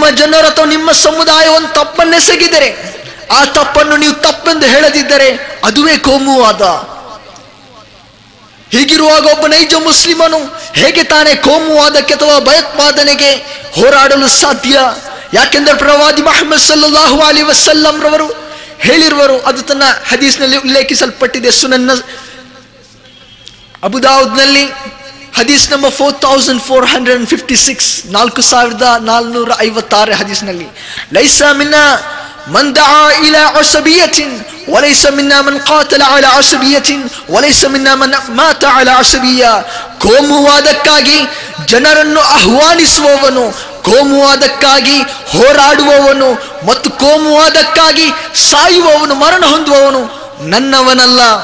ಜನರು ಅಥವಾ ನಿಮ್ಮ ಸಮುದಾಯವನ್ನು ತಪ್ಪನ್ನೆಸಗಿದರೆ ಆ ತಪ್ಪನ್ನು ನೀವು ತಪ್ಪೆಂದು ಹೇಳದಿದ್ದರೆ ಅದುವೇ ಕೋಮುವಾದ ಹೀಗಿರುವಾಗ ಒಬ್ಬ ನೈಜ ಮುಸ್ಲಿಮನು ಹೇಗೆ ತಾನೇ ಕೋಮುವಾದಕ್ಕೆ ಅಥವಾ ಭಯೋತ್ಪಾದನೆಗೆ ಹೋರಾಡಲು ಸಾಧ್ಯ ಯಾಕೆಂದರೆ ಪ್ರವಾದಿ ಮಹಮ್ಮದ್ ಸಲ್ಲಲ್ಲಾಹು ಅಲಿ ವಸಲ್ಲಂ ರವರು ಹೇಳಿರುವರು ಅದು ತನ್ನ ಹದೀಸ್ನಲ್ಲಿ ಉಲ್ಲೇಖಿಸಲ್ಪಟ್ಟಿದೆ ಸುನನ್ನ ಅಬುದಾವುದ್ನಲ್ಲಿ ಹದೀಸ್ number four thousand four hundred fifty six ನಾಲ್ಕು ಸಾವಿರದ ನಾಲ್ನೂರ ಐವತ್ತಾರು ಹದೀಸ್ನಲ್ಲಿ ಲೈಸ ಮಿನ್ನ من دعا إلى عصبية وليس منا من قاتل على عصبية وليس منا من مات على عصبية ಕೋಮುವಾದಕ್ಕಾಗಿ ಜನರನ್ನು ಆಹ್ವಾನಿಸುವವನು ಕೋಮುವಾದಕ್ಕಾಗಿ ಹೋರಾಡುವವನು ಮತ್ತು ಕೋಮುವಾದಕ್ಕಾಗಿ ಸಾಯುವವನು ಮರಣ ಹೊಂದುವವನು ನನ್ನವನಲ್ಲ